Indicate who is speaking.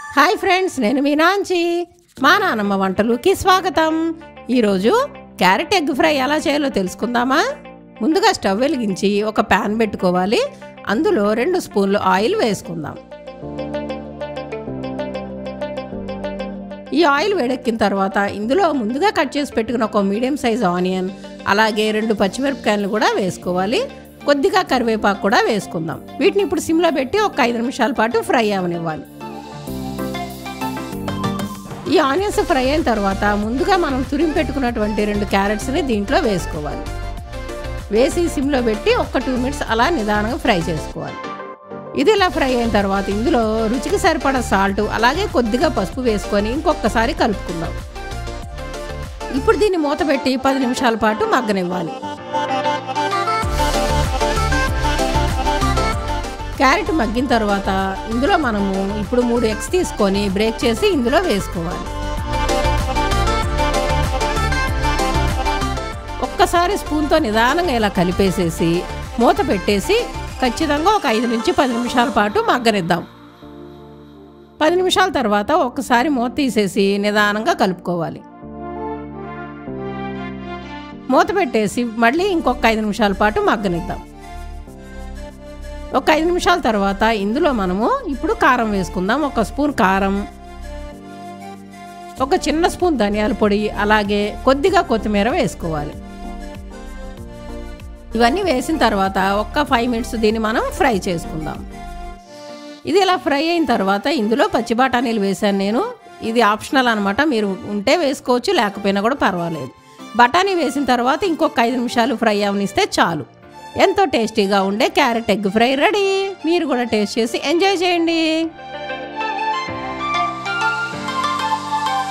Speaker 1: hi friends నేను మీనాంచి మా నానమ్మ వంటలుకి స్వాగతం ఈరోజు క్యారెట్ ఎగ్ ఫ్రై ఎలా చేయాలో తెలుసుకుందామా ముందుగా స్టవ్ వెలిగించి ఒక ప్యాన్ పెట్టుకోవాలి అందులో రెండు స్పూన్లు ఆయిల్ వేసుకుందాం ఈ ఆయిల్ వేడెక్కిన తర్వాత ఇందులో ముందుగా కట్ చేసి పెట్టుకున్న ఒక మీడియం సైజ్ ఆనియన్ అలాగే రెండు పచ్చిమిరపకాయలు కూడా వేసుకోవాలి కొద్దిగా కరివేపాకు కూడా వేసుకుందాం వీటిని ఇప్పుడు సిమ్లో పెట్టి ఒక ఐదు నిమిషాల పాటు ఫ్రై అవనివ్వాలి ఈ ఆనియన్స్ ఫ్రై అయిన తర్వాత ముందుగా మనం తురిమి పెట్టుకున్నటువంటి రెండు క్యారెట్స్ని దీంట్లో వేసుకోవాలి వేసి సిమ్లో పెట్టి ఒక టూ మినిట్స్ అలా నిదానంగా ఫ్రై చేసుకోవాలి ఇది ఇలా ఫ్రై అయిన తర్వాత ఇందులో రుచికి సరిపడా సాల్ట్ అలాగే కొద్దిగా పసుపు వేసుకొని ఇంకొకసారి కలుపుకుందాం ఇప్పుడు దీన్ని మూత పెట్టి పది నిమిషాల పాటు మగ్గనివ్వాలి క్యారెట్ మగ్గిన తర్వాత ఇందులో మనము ఇప్పుడు మూడు ఎగ్స్ తీసుకొని బ్రేక్ చేసి ఇందులో వేసుకోవాలి ఒక్కసారి స్పూన్తో నిదానంగా ఇలా కలిపేసేసి మూత పెట్టేసి ఖచ్చితంగా ఒక ఐదు నుంచి పది నిమిషాల పాటు మగ్గనిద్దాం పది నిమిషాల తర్వాత ఒక్కసారి మూత తీసేసి నిదానంగా కలుపుకోవాలి మూత పెట్టేసి మళ్ళీ ఇంకొక ఐదు నిమిషాల పాటు మగ్గనిద్దాం ఒక ఐదు నిమిషాల తర్వాత ఇందులో మనము ఇప్పుడు కారం వేసుకుందాం ఒక స్పూన్ కారం ఒక చిన్న స్పూన్ ధనియాల పొడి అలాగే కొద్దిగా కొత్తిమీర వేసుకోవాలి ఇవన్నీ వేసిన తర్వాత ఒక్క ఫైవ్ మినిట్స్ దీన్ని మనం ఫ్రై చేసుకుందాం ఇది ఇలా ఫ్రై అయిన తర్వాత ఇందులో పచ్చి బఠానీలు వేశాను నేను ఇది ఆప్షనల్ అనమాట మీరు ఉంటే వేసుకోవచ్చు లేకపోయినా కూడా పర్వాలేదు బఠానీ వేసిన తర్వాత ఇంకొక ఐదు నిమిషాలు ఫ్రై అవనిస్తే చాలు ఎంతో టేస్టీగా ఉండే క్యారెట్ ఎగ్ ఫ్రై రెడీ మీరు కూడా టేస్ట్ చేసి ఎంజాయ్ చేయండి